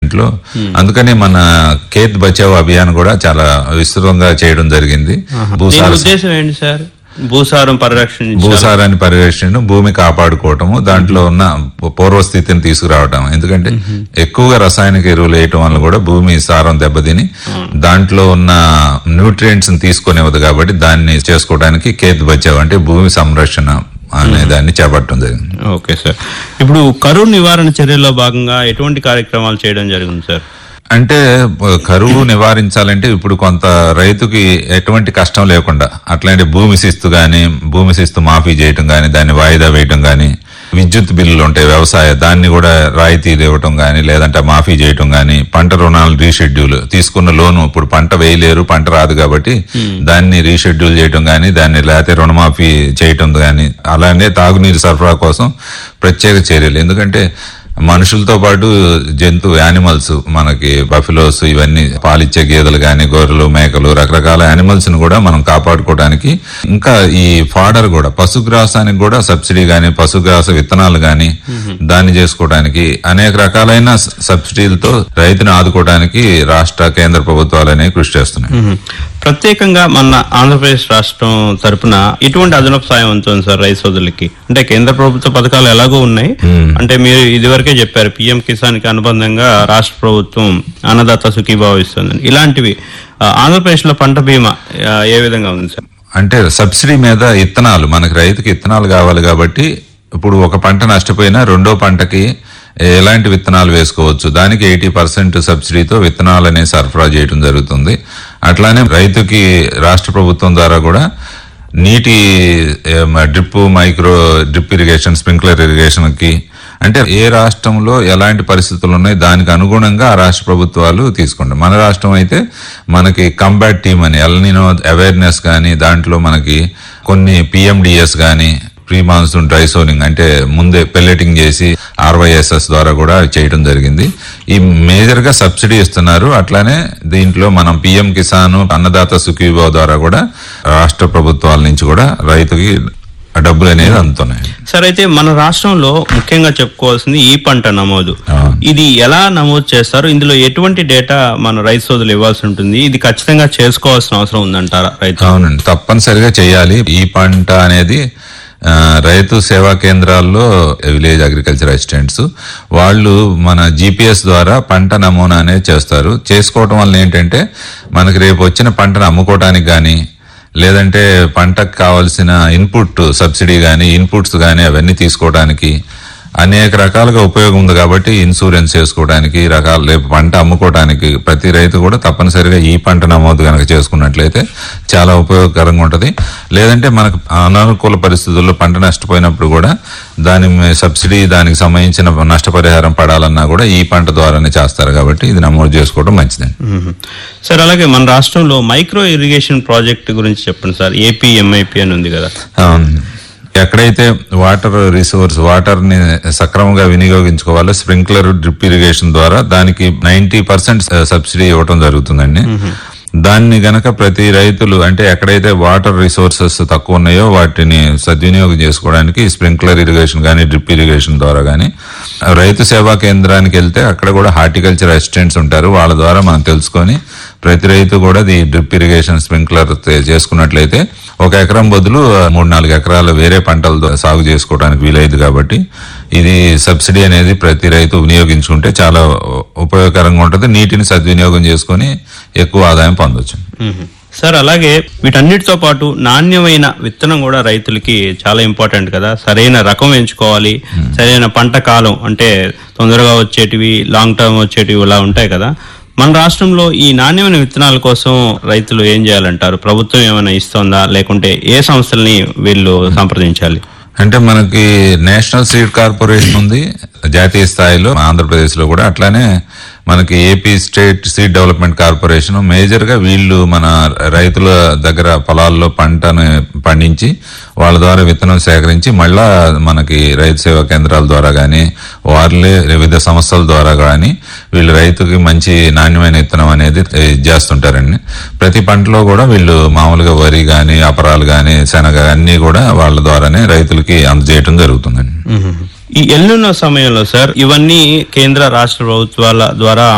దాంట్లో అందుకని మన ఖేత్ బచావ్ అభియాన్ కూడా చాలా విస్తృతంగా చేయడం జరిగింది దీని భూసార ఉద్దేశం ఏంటి సార్ భూసారం పరిరక్షణ భూసారాన్ని పరిరక్షణ భూమి కాపాడుకోవటము దాంట్లో ఉన్న పూర్వస్థితిని తీసుకురావటం ఎందుకంటే ఎక్కువగా రసాయనిక ఎరువులు వేయటం వల్ల కూడా భూమి సారం దెబ్బతిని దాంట్లో ఉన్న న్యూట్రియంట్స్ తీసుకునేవద్దు కాబట్టి దాన్ని చేసుకోవడానికి కేత్ బచావ్ అంటే భూమి సంరక్షణ అనే దాన్ని చేపట్టడం జరిగింది ఓకే సార్ ఇప్పుడు కరువు నివారణ చర్యల్లో భాగంగా ఎటువంటి కార్యక్రమాలు చేయడం జరిగింది సార్ అంటే ప- కరువు నివారించాలంటే ఇప్పుడు కొంత రైతుకి ఎటువంటి కష్టం లేకుండా అట్లాంటి భూమి శిస్తు గాని భూమి శిస్తు మాఫీ చేయటం గాని దాన్ని వాయిదా వేయటం గాని విద్యుత్ బిల్లులు ఉంటాయి వ్యవసాయ దాన్ని కూడా రాయితీలు ఇవ్వటం గాని లేదంటే మాఫీ చేయటం గాని పంట రుణాలు రీషెడ్యూల్ తీసుకున్న లోను ఇప్పుడు పంట వేయలేరు పంట రాదు కాబట్టి దాన్ని రీషెడ్యూల్ చేయటం గాని దాన్ని లేకపోతే రుణమాఫీ చేయటం గాని అలానే తాగునీరు సరఫరా కోసం ప్రత్యేక చర్యలు ఎందుకంటే మనుషులతో పాటు జంతు యానిమల్స్ మనకి బఫిలోస్ ఇవన్నీ పాలిచ్చే గేదెలు గాని గొర్రెలు మేకలు రకరకాల యానిమల్స్ ని కూడా మనం కాపాడుకోవడానికి ఇంకా ఈ ఫాడర్ కూడా పశుగ్రాసానికి కూడా సబ్సిడీ గాని పశుగ్రాస విత్తనాలు గాని దాన్ని చేసుకోవడానికి అనేక రకాలైన స- సబ్సిడీలతో రైతుని ఆదుకోవడానికి రాష్ట్ర కేంద్ర ప్రభుత్వాలు అనేవి కృషి చేస్తున్నాయి మ్మ్. ప్రత్యేకంగా మన ఆంధ్రప్రదేశ్ రాష్ట్రం తరపున ఎటువంటి అదనపు సాయం ఉంటుంది సార్ రైతు సోదరులకి అంటే కేంద్ర ప్రభుత్వ పథకాలు ఎలాగో ఉన్నాయి అంటే మీరు ఇదివరకే చెప్పారు పిఎం కిసాన్ కి అనుబంధంగా రాష్ట్ర ప్రభుత్వం అన్నదాత సుఖీభావ ఇస్తుంది ఇలాంటివి ఆ, ఆంధ్రప్రదేశ్ లో పంట బీమా ఆ, ఏ విధంగా ఉంది సార్ అంటే సబ్సిడీ మీద ఇత్తనాలు మనకి రైతుకి ఇత్తనాలు కావాలి కాబట్టి ఇప్పుడు ఒక పంట నష్టపోయినా రెండో పంటకి ఎలాంటి విత్తనాలు వేసుకోవచ్చు దానికి ఎయిటీ పర్సెంట్ సబ్సిడీతో విత్తనాలు అనేవి సరఫరా చేయడం జరుగుతుంది అట్లానే రైతుకి రాష్ట్ర ప్రభుత్వం ద్వారా కూడా నీటి drip micro drip irrigation sprinkler irrigation కి అంటే ఏ రాష్ట్రంలో ఎలాంటి పరిస్థితులు ఉన్నాయి దానికి అనుగుణంగా ఆ రాష్ట్ర ప్రభుత్వాలు తీసుకుంటాయి మన రాష్ట్రం అయితే మనకి కంబాట్ టీమ్ అని ఎల్నినో అవేర్నెస్ కానీ దాంట్లో మనకి కొన్ని పిఎండిఎస్ కానీ ప్రీ మాన్సూన్ డ్రై సోనింగ్ అంటే ముందే పెల్లెటింగ్ చేసి ఆర్వైఎస్ఎస్ ద్వారా కూడా చేయడం జరిగింది ఈ మేజర్ గా సబ్సిడీ ఇస్తున్నారు అట్లానే దీంట్లో మనం పిఎం కిసాన్ అన్నదాత సుఖీభావ ద్వారా కూడా రాష్ట్ర ప్రభుత్వాల నుంచి కూడా రైతుకి డబ్బులు అనేది అందుతున్నాయి సార్ అయితే మన రాష్ట్రంలో ముఖ్యంగా చెప్పుకోవాల్సింది ఈ పంట నమోదు అవును. ఇది ఎలా నమోదు చేస్తారు ఇందులో ఎటువంటి డేటా మన రైతు సోదరులు ఇవ్వాల్సి ఉంటుంది ఇది ఖచ్చితంగా చేసుకోవాల్సిన అవసరం ఉందంటారా రైతు అవునండి తప్పనిసరిగా చేయాలి ఈ పంట అనేది ఆ, రైతు సేవా కేంద్రాల్లో విలేజ్ అగ్రికల్చర్ అసిస్టెంట్స్ వాళ్ళు మన జీపీఎస్ ద్వారా పంట నమూనా అనేది చేస్తారు చేసుకోవటం వల్ల ఏంటంటే మనకి రేపు వచ్చిన పంటను అమ్ముకోవటానికి కానీ లేదంటే పంటకు కావాల్సిన ఇన్పుట్ సబ్సిడీ కానీ ఇన్పుట్స్ కానీ అవన్నీ తీసుకోవడానికి అనేక రకాలుగా ఉపయోగం ఉంది కాబట్టి ఇన్సూరెన్స్ చేసుకోవడానికి రకాల రేపు పంట అమ్ముకోవడానికి ప్రతి రైతు కూడా తప్పనిసరిగా ఈ పంట నమోదు కనుక చేసుకున్నట్లయితే చాలా ఉపయోగకరంగా ఉంటది లేదంటే మనకు అనానుకూల పరిస్థితుల్లో పంట నష్టపోయినప్పుడు కూడా దాని మీ- సబ్సిడీ దానికి సంబంధించిన నష్టపరిహారం పడాలన్నా కూడా ఈ పంట ద్వారానే చేస్తారు కాబట్టి ఇది నమోదు చేసుకోవడం మంచిదండి మ్మ్. సార్ అలాగే మన రాష్ట్రంలో మైక్రో ఇరిగేషన్ ప్రాజెక్ట్ గురించి చెప్పండి సార్ ఏపీ ఎంఐపి అని ఉంది కదా అవును. ఎక్కడైతే వాటర్ రిసోర్స్ వాటర్ ని సక్రమంగా వినియోగించుకోవాలో స్ప్రింక్లర్ డ్రిప్ ఇరిగేషన్ ద్వారా దానికి నైన్టీ పర్సెంట్ సబ్సిడీ ఇవ్వడం జరుగుతుందండి దాన్ని గనక ప్రతి రైతులు అంటే ఎక్కడైతే వాటర్ రిసోర్సెస్ తక్కువ ఉన్నాయో వాటిని సద్వినియోగం చేసుకోవడానికి స్ప్రింక్లర్ ఇరిగేషన్ కానీ డ్రిప్ ఇరిగేషన్ ద్వారా కానీ రైతు సేవా కేంద్రానికి వెళ్తే అక్కడ కూడా హార్టికల్చర్ అసిస్టెంట్స్ ఉంటారు వాళ్ళ ద్వారా మనం తెలుసుకొని ప్రతి రైతు కూడా ఈ డ్రిప్ ఇరిగేషన్ స్ప్రింక్లర్ తే- చేసుకున్నట్లయితే ఒక ఎకరం బదులు ఆ, మూడు నాలుగు ఎకరాలు వేరే పంటలు దో- సాగు చేసుకోవడానికి వీలైదు కాబట్టి ఇది సబ్సిడీ అనేది ప్రతి రైతు వినియోగించుకుంటే చాలా ఉ- ఉపయోగకరంగా ఉంటుంది నీటిని సద్వినియోగం చేసుకొని ఎక్కువ ఆదాయం పొందొచ్చు మ్మ్. సార్ అలాగే వీటన్నిటితో పాటు నాణ్యమైన విత్తనం కూడా రైతులకి చాలా ఇంపార్టెంట్ కదా సరైన రకం ఎంచుకోవాలి సరైన పంట కాలం అంటే తొందరగా వచ్చేటివి లాంగ్ టర్మ్ వచ్చేటివి ఇలా ఉంటాయి కదా మన రాష్ట్రంలో ఈ నాణ్యమైన విత్తనాల కోసం రైతులు ఏం చేయాలంటారు ప్రభుత్వం ఏమైనా ఇస్తోందా లేకుంటే ఏ సంస్థల్ని వీళ్ళు సంప్రదించాలి అంటే మనకి నేషనల్ సీడ్ కార్పొరేషన్ ఉంది జాతీయ స్థాయిలో ఆంధ్రప్రదేశ్ లో కూడా అట్లానే మనకి AP state seed development corporation major గా వీళ్ళు మన రైతుల దగ్గర పొలాల్లో పంటను పండించి వాళ్ళ ద్వారా విత్తనం సేకరించి మళ్ళా మనకి రైతు సేవా కేంద్రాల ద్వారా గానీ వాళ్ళే వివిధ సంస్థల ద్వారా గానీ వీళ్ళు రైతుకి మంచి నాణ్యమైన విత్తనం అనేది ఏ, చేస్తుంటారండి ప్రతి పంటలో కూడా వీళ్ళు మామూలుగా వరి గాని అపరాలు గాని శనగ అన్ని కూడా వాళ్ళ ద్వారానే రైతులకి అందజేయటం జరుగుతుందండి ఈ ఎల్లున్న సమయంలో సార్ ఇవన్నీ కేంద్ర రాష్ట్ర ప్రభుత్వాల ద్వారా